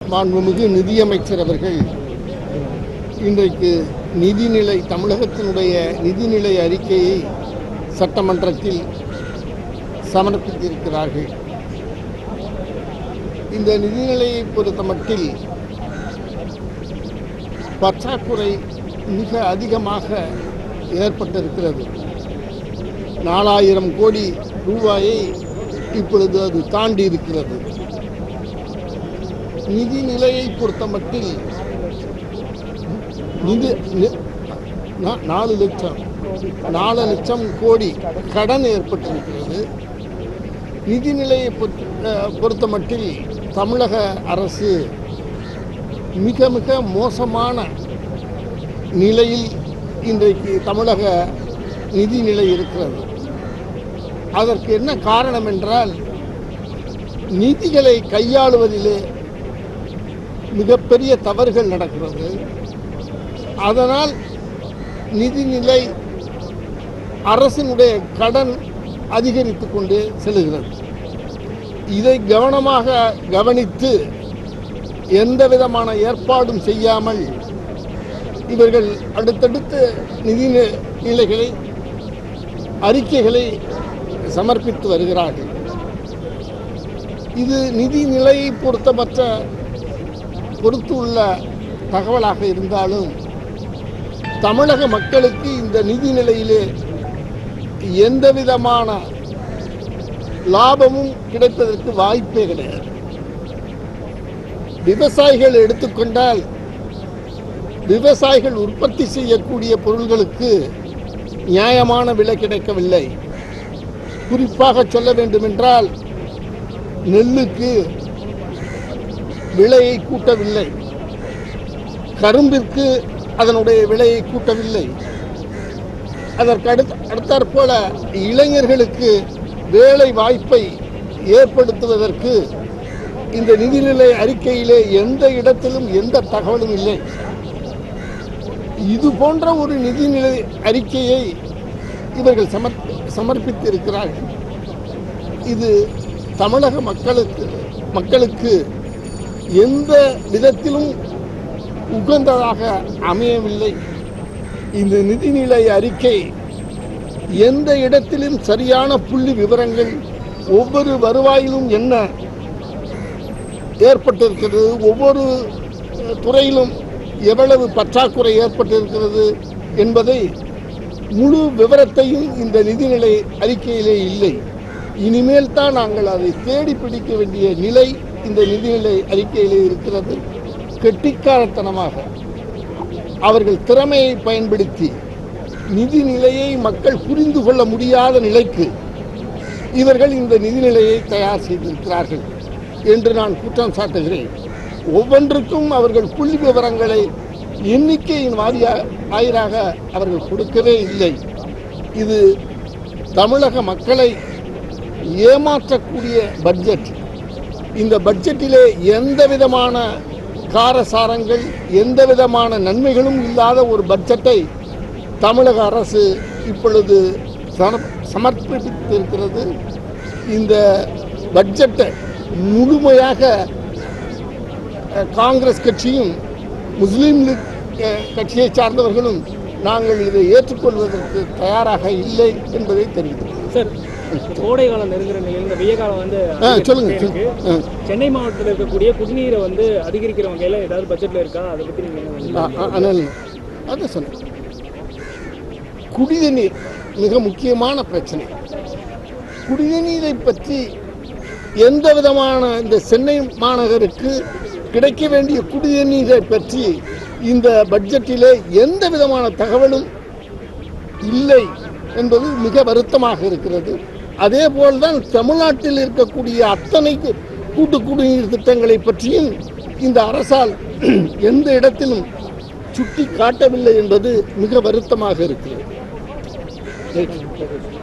மாண்புமிகு நிதியமைச்சர் அவர்கள் இன்றைக்கு நிதிநிலை தமிழகத்தினுடைய நிதிநிலை அறிக்கையை சட்டமன்றத்தில் சமர்ப்பித்திருக்கிறார்கள் இந்த நிதிநிலையை பொறுத்த மட்டில் பற்றாக்குறை மிக அதிகமாக ஏற்பட்டிருக்கிறது நாலாயிரம் கோடி ரூபாயை இப்பொழுது அது தாண்டி இருக்கிறது நிதி நிலையை பொறுத்த மட்டில் நிதி நி- நா- நாலு லட்சம் நாலு லட்சம் கோடி கடன் ஏற்பட்டிருக்கிறது நிதிநிலையை பொறுத்த- அஹ், பொறுத்த மட்டில் தமிழக அரசு மிக மிக மோசமான நிலையில் இன்றைக்கு தமிழக நிதிநிலை இருக்கிறது அதற்கு என்ன காரணம் என்றால் நிதிகளை கையாளுவதிலே மிகப்பெரிய தவறுகள் நடக்கிறது அதனால் நிதிநிலை அரசினுடைய கடன் அதிகரித்து கொண்டே செல்கிறது இதை கவனமாக கவனித்து எந்த விதமான ஏற்பாடும் செய்யாமல் இவர்கள் அடுத்தடுத்து நிதி நி- நிலைகளை அறிக்கைகளை சமர்ப்பித்து வருகிறார்கள் இது நிதி நிலையை பொறுத்தமற்ற பொறுத்து உள்ள தகவலாக இருந்தாலும் தமிழக மக்களுக்கு இந்த நிதி நிலையிலே எந்த விதமான லாபமும் கிடைப்பதற்கு வாய்ப்பே கிடையாது விவசாயிகள் எடுத்துக்கொண்டால் விவசாயிகள் உற்பத்தி செய்யக்கூடிய பொருள்களுக்கு நியாயமான விலை கிடைக்கவில்லை குறிப்பாக சொல்ல வேண்டுமென்றால் நெல்லுக்கு விலையை கூட்டவில்லை கரும்பிற்கு அதனுடைய விலையை கூட்டவில்லை அதற்கு அடுத்த அடுத்தாற்போல இளைஞர்களுக்கு வேலை வாய்ப்பை ஏற்படுத்துவதற்கு இந்த நிதிநிலை அறிக்கையிலே எந்த இடத்திலும் எந்த தகவலும் இல்லை இது போன்ற ஒரு நிதிநிலை அறிக்கையை இவர்கள் சமர் சமர்ப்பித்திருக்கிறார்கள் இது தமிழக மக்களுக்கு மக்களுக்கு எந்த விதத்திலும் உகந்ததாக அமையவில்லை இந்த நிதிநிலை அறிக்கை எந்த இடத்திலும் சரியான புள்ளி விவரங்கள் ஒவ்வொரு வருவாயிலும் என்ன ஏற்பட்டிருக்கிறது ஒவ்வொரு அஹ், துறையிலும் எவ்வளவு பற்றாக்குறை ஏற்பட்டிருக்கிறது என்பதை முழு விவரத்தையும் இந்த நிதிநிலை அறிக்கையிலே இல்லை இனிமேல் தான் நாங்கள் அதை தேடி பிடிக்க வேண்டிய நிலை இந்த நிதிநிலை அறிக்கையிலே இருக்கிறது கெட்டிக்காரத்தனமாக அவர்கள் திறமையை பயன்படுத்தி நிதி நிலையை மக்கள் புரிந்து கொள்ள முடியாத நிலைக்கு இவர்கள் இந்த நிதிநிலையை தயார் செய்திருக்கிறார்கள் என்று நான் குற்றம் சாட்டுகிறேன் ஒவ்வொன்றுக்கும் அவர்கள் புள்ளி விவரங்களை எண்ணிக்கையின் வாரியா வாயிலாக அவர்கள் கொடுக்கவே இல்லை இது தமிழக மக்களை ஏமாற்றக்கூடிய பட்ஜெட் இந்த பட்ஜெட்டிலே எந்த விதமான காரசாரங்கள் எந்த விதமான நன்மைகளும் இல்லாத ஒரு பட்ஜெட்டை தமிழக அரசு இப்பொழுது சம- சமர்ப்பித்திருக்கிறது இந்த பட்ஜெட்டை முழுமையாக அஹ், காங்கிரஸ் கட்சியும் முஸ்லீம் லீக் அஹ், கட்சியை சார்ந்தவர்களும் நாங்கள் இதை ஏற்றுக்கொள்வதற்கு தயாராக இல்லை என்பதை தெரிவிக்கிறோம் சார் கோடை காலம் நெருங்குற நிலையில் இந்த வெய்ய காலம் வந்து ஆ சொல்லுங்க அதிகரிச்சுட்டே இருக்கு. சொல்லுங்க. சென்னை மாவட்டத்தில் இருக்கக்கூடிய குடிநீரை வந்து அதிகரிக்கிற வகையில் ஏதாவது பட்ஜெட்ல இருக்கா அதை பத்தி நீங்க என்ன ஆ, நினைக்கிறீங்க? ஆ, அண்ணல் அதான் சொன்னேன் குடிநீர் மிக முக்கியமான பிரச்சனை குடிநீரை பற்றி எந்த விதமான இந்த சென்னை மாநகருக்கு கிடைக்க வேண்டிய குடிநீரை பற்றி இந்த பட்ஜெட்டிலே எந்த விதமான தகவலும் இல்லை என்பது மிக வருத்தமாக இருக்கிறது அதே போல்தான் தமிழ்நாட்டில் இருக்கக்கூடிய அத்தனை கு- கூட்டு குடிநீர் திட்டங்களை பற்றியும் இந்த அரசால் எந்த இடத்திலும் சுட்டி காட்டவில்லை என்பது மிக வருத்தமாக இருக்கிறது